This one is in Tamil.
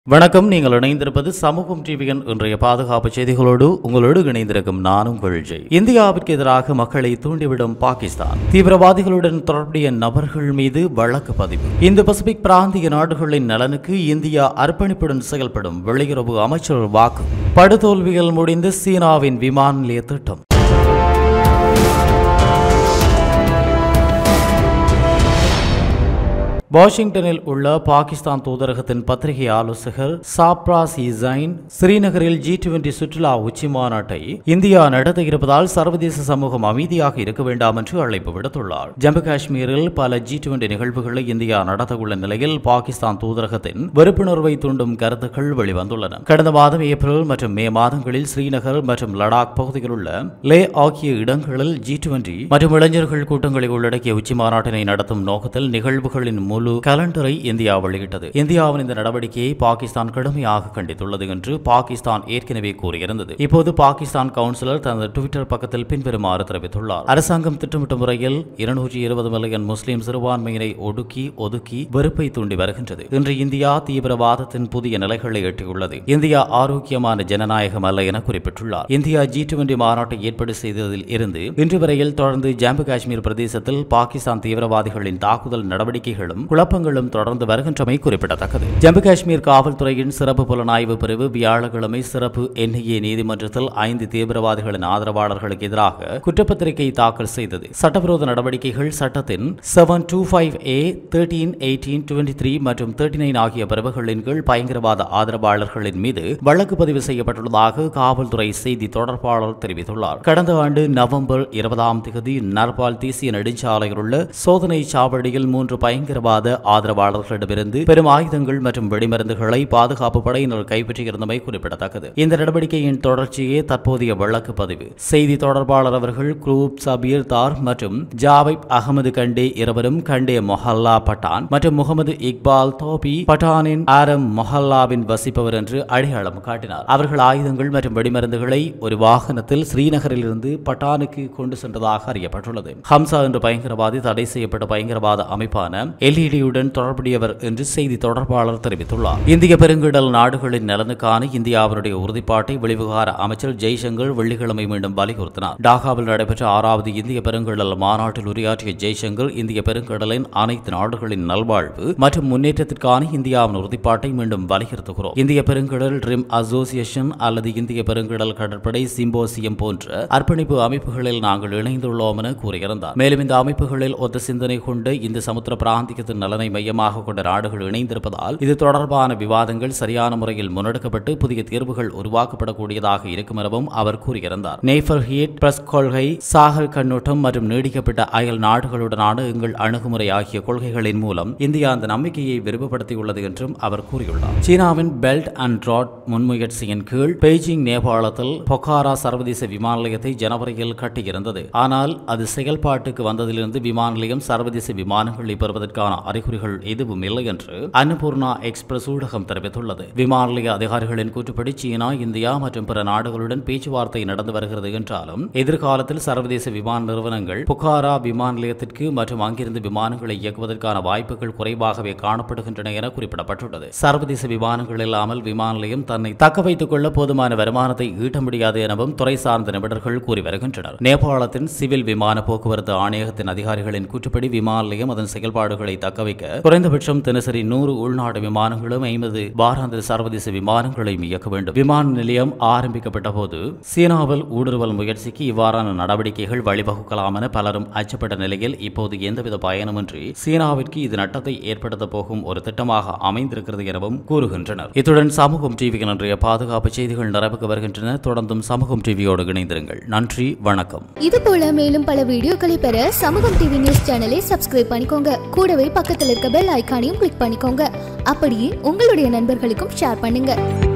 வணக்கம் நீங்கள் இணைந்திருப்பது சமூகம் டிவியின் இன்றைய பாதுகாப்பு செய்திகளோடு உங்களோடு இணைந்திருக்கும் நானும் கொள்ஜை இந்தியாவிற்கு எதிராக மக்களை தூண்டிவிடும் பாகிஸ்தான் தீவிரவாதிகளுடன் தொடர்புடைய நபர்கள் மீது வழக்கு பதிவு இந்து பசிபிக் பிராந்திய நாடுகளின் நலனுக்கு இந்தியா அர்ப்பணிப்புடன் செயல்படும் வெளியுறவு அமைச்சர் வாக்கு படுதோல்வியில் முடிந்த சீனாவின் விமான நிலைய திட்டம் வாஷிங்டனில் உள்ள பாகிஸ்தான் தூதரகத்தின் பத்திரிகை ஆலோசகர் சாப்ராஸ் இசைன் ஸ்ரீநகரில் ஜி டுவெண்டி சுற்றுலா உச்சி மாநாட்டை இந்தியா நடத்த இருப்பதால் சர்வதேச சமூகம் அமைதியாக இருக்க வேண்டாம் என்று அழைப்பு விடுத்துள்ளார் ஜம்மு காஷ்மீரில் பல ஜி டுவெண்டி நிகழ்வுகளை இந்தியா நடத்த உள்ள நிலையில் பாகிஸ்தான் தூதரகத்தின் வெறுப்புணர்வை தூண்டும் கருத்துக்கள் வெளிவந்துள்ளன கடந்த மாதம் ஏப்ரல் மற்றும் மே மாதங்களில் ஸ்ரீநகர் மற்றும் லடாக் பகுதியில் உள்ள லே ஆகிய இடங்களில் ஜி டுவெண்டி மற்றும் இளைஞர்கள் கூட்டங்களை உள்ளடக்கிய உச்சி மாநாட்டினை நடத்தும் நோக்கத்தில் நிகழ்வுகளின் முழு கலண்டரை இந்தியா வெளியிட்டது இந்தியாவின் இந்த நடவடிக்கையை பாகிஸ்தான் கடுமையாக கண்டித்துள்ளது என்று பாகிஸ்தான் ஏற்கனவே கூறியிருந்தது இப்போது பாகிஸ்தான் கவுன்சிலர் தனது டுவிட்டர் பக்கத்தில் பின்வருமாறு தெரிவித்துள்ளார் அரசாங்கம் திட்டமிட்ட முறையில் இருநூற்றி இருபது மில்லியன் முஸ்லிம் சிறுபான்மையினை ஒடுக்கி ஒதுக்கி வெறுப்பை தூண்டி வருகின்றது இன்று இந்தியா தீவிரவாதத்தின் புதிய நிலைகளை எட்டியுள்ளது இந்தியா ஆரோக்கியமான ஜனநாயகம் அல்ல என குறிப்பிட்டுள்ளார் இந்தியா ஜி டுவெண்டி மாநாட்டை ஏற்பாடு செய்ததில் இருந்து இன்று வரையில் தொடர்ந்து ஜம்மு காஷ்மீர் பிரதேசத்தில் பாகிஸ்தான் தீவிரவாதிகளின் தாக்குதல் நடவடிக்கைகளும் குழப்பங்களும் தொடர்ந்து வருகின்றமை குறிப்பிடத்தக்கது ஜம்மு காஷ்மீர் காவல்துறையின் சிறப்பு புலனாய்வு பிரிவு வியாழக்கிழமை சிறப்பு என்ஐஏ நீதிமன்றத்தில் ஐந்து தீவிரவாதிகளின் ஆதரவாளர்களுக்கு எதிராக குற்றப்பத்திரிகை தாக்கல் செய்தது சட்டவிரோத நடவடிக்கைகள் சட்டத்தின் seven two five A thirteen eighteen twenty three மற்றும் தேர்ட்டி நைன் ஆகிய பிரிவுகளின் கீழ் பயங்கரவாத ஆதரவாளர்களின் மீது வழக்கு பதிவு செய்யப்பட்டுள்ளதாக காவல்துறை செய்தி தொடர்பாளர் தெரிவித்துள்ளார் கடந்த ஆண்டு நவம்பர் இருபதாம் தேதி நர்பால் தேசிய நெடுஞ்சாலையில் உள்ள சோதனை சாவடியில் மூன்று பயங்கரவாத ஆதரவாளர்களிடமிருந்து பெரும் ஆயுதங்கள் மற்றும் வெடிமருந்துகளை பாதுகாப்பு படையினர் கைப்பற்றியிருந்தமை குறிப்பிடத்தக்கது இந்த நடவடிக்கையின் தொடர்ச்சியே தற்போதைய வழக்கு பதிவு செய்தி தொடர்பாளர் அவர்கள் குரூப் சபீர் தார் மற்றும் ஜாவைப் அகமது கண்டே இருவரும் கண்டே மொஹல்லா பட்டான் மற்றும் முகமது இக்பால் தோபி பட்டானின் ஆரம் மொஹல்லாவின் வசிப்பவர் என்று அடையாளம் காட்டினார் அவர்கள் ஆயுதங்கள் மற்றும் வெடிமருந்துகளை ஒரு வாகனத்தில் ஸ்ரீநகரில் இருந்து பட்டானுக்கு கொண்டு சென்றதாக அறியப்பட்டுள்ளது ஹம்சா என்ற பயங்கரவாதி தடை செய்யப்பட்ட பயங்கரவாத அமைப்பான எல்இடியுடன் தொடர்புடையவர் என்று செய்தி தொடர்பாளர் தெரிவித்துள்ளார் இந்திய பெருங்கடல் நாடுகளின் நலனுக்கான இந்தியாவினுடைய உறுதிப்பாட்டை வெளிவிவகார அமைச்சர் ஜெய்சங்கர் வெள்ளிக்கிழமை மீண்டும் வலியுறுத்தினார் டாகாவில் நடைபெற்ற ஆறாவது இந்திய பெருங்கடல் மாநாட்டில் உரையாற்றிய ஜெய்சங்கர் இந்திய பெருங்கடலின் அனைத்து நாடுகளின் நல்வாழ்வு மற்றும் முன்னேற்றத்திற்கான இந்தியாவின் உறுதிப்பாட்டை மீண்டும் வலியுறுத்துகிறோம் இந்திய பெருங்கடல் ட்ரிம் அசோசியேஷன் அல்லது இந்திய பெருங்கடல் கடற்படை சிம்போசியம் போன்ற அர்ப்பணிப்பு அமைப்புகளில் நாங்கள் இணைந்துள்ளோம் என கூறியிருந்தார் மேலும் இந்த அமைப்புகளில் ஒத்த சிந்தனை கொண்டு இந்த சமுத்திர பிராந்தியத்தின் நலனை மையமாக கொண்ட நாடுகள் இணைந்திருப்பதால் இது தொடர்பான விவாதங்கள் சரியான முறையில் முன்னெடுக்கப்பட்டு புதிய தீர்வுகள் உருவாக்கப்படக்கூடியதாக இருக்கும் எனவும் அவர் கூறியிருந்தார் நேஃபர் ஹீட் பிரஸ் கொள்கை சாகல் கண்ணோட்டம் மற்றும் நீடிக்கப்பட்ட அயல் நாடுகளுடனான எங்கள் அணுகுமுறை ஆகிய கொள்கைகளின் மூலம் இந்தியா அந்த நம்பிக்கையை விரிவுபடுத்தியுள்ளது என்றும் அவர் கூறியுள்ளார் சீனாவின் பெல்ட் அண்ட் ராட் முன்முயற்சியின் கீழ் பெய்ஜிங் நேபாளத்தில் பொக்காரா சர்வதேச விமான நிலையத்தை ஜனவரியில் கட்டியிருந்தது ஆனால் அது செயல்பாட்டுக்கு வந்ததிலிருந்து விமான நிலையம் சர்வதேச விமானங்களை பெறுவதற்கான அறிகுறிகள் எதுவும் இல்லை என்று அன்னபூர்ணா எக்ஸ்பிரஸ் ஊடகம் தெரிவித்துள்ளது விமான நிலைய அதிகாரிகளின் கூற்றுப்படி சீனா இந்தியா மற்றும் பிற நாடுகளுடன் பேச்சுவார்த்தை நடந்து வருகிறது என்றாலும் எதிர்காலத்தில் சர்வதேச விமான நிறுவனங்கள் புகாரா விமான நிலையத்திற்கு மற்றும் அங்கிருந்து விமானங்களை இயக்குவதற்கான வாய்ப்புகள் குறைவாகவே காணப்படுகின்றன என குறிப்பிடப்பட்டுள்ளது சர்வதேச விமானங்கள் இல்லாமல் விமான நிலையம் தன்னை தக்க வைத்துக் கொள்ள போதுமான வருமானத்தை ஈட்ட முடியாது எனவும் துறை சார்ந்த நிபுணர்கள் கூறி வருகின்றனர் நேபாளத்தின் சிவில் விமான போக்குவரத்து ஆணையகத்தின் அதிகாரிகளின் கூற்றுப்படி விமான நிலையம் அதன் செயல்பாடுகளை தக்கவைக்க குறைந்தபட்சம் தினசரி நூறு உள்நாட்டு விமானங்களும் ஐம்பது வாராந்திர சர்வதேச விமானங்களையும் இயக்க வேண்டும் விமான நிலையம் ஆரம்பிக்கப்பட்ட போது சீனாவில் ஊடுருவல் முயற்சிக்கு இவ்வாறான நடவடிக்கைகள் வழிவகுக்கலாம் என பலரும் அச்சப்பட்ட நிலையில் இப்போது எந்தவித பயனுமின்றி சீனாவிற்கு இது நட்டத்தை ஏற்படுத்த போகும் ஒரு திட்டமாக அமைந்திருக்கிறது எனவும் கூறுகின்றனர் இத்துடன் சமூகம் டிவியின் இன்றைய பாதுகாப்பு செய்திகள் நிறைவுக்கு வருகின்றன தொடர்ந்தும் சமூகம் டிவியோடு இணைந்திருங்கள் நன்றி வணக்கம் இது போல மேலும் பல வீடியோக்களை பெற சமூகம் டிவி நியூஸ் சேனலை சப்ஸ்கிரைப் பண்ணிக்கோங்க கூடவே பக்கத்தில் இருக்க பெல் ஐகானையும் கிளிக் பண்ணிக்கோங்க அப்படியே உங்களுடைய நண்பர்களுக்கும் ஷேர் பண்ணுங்க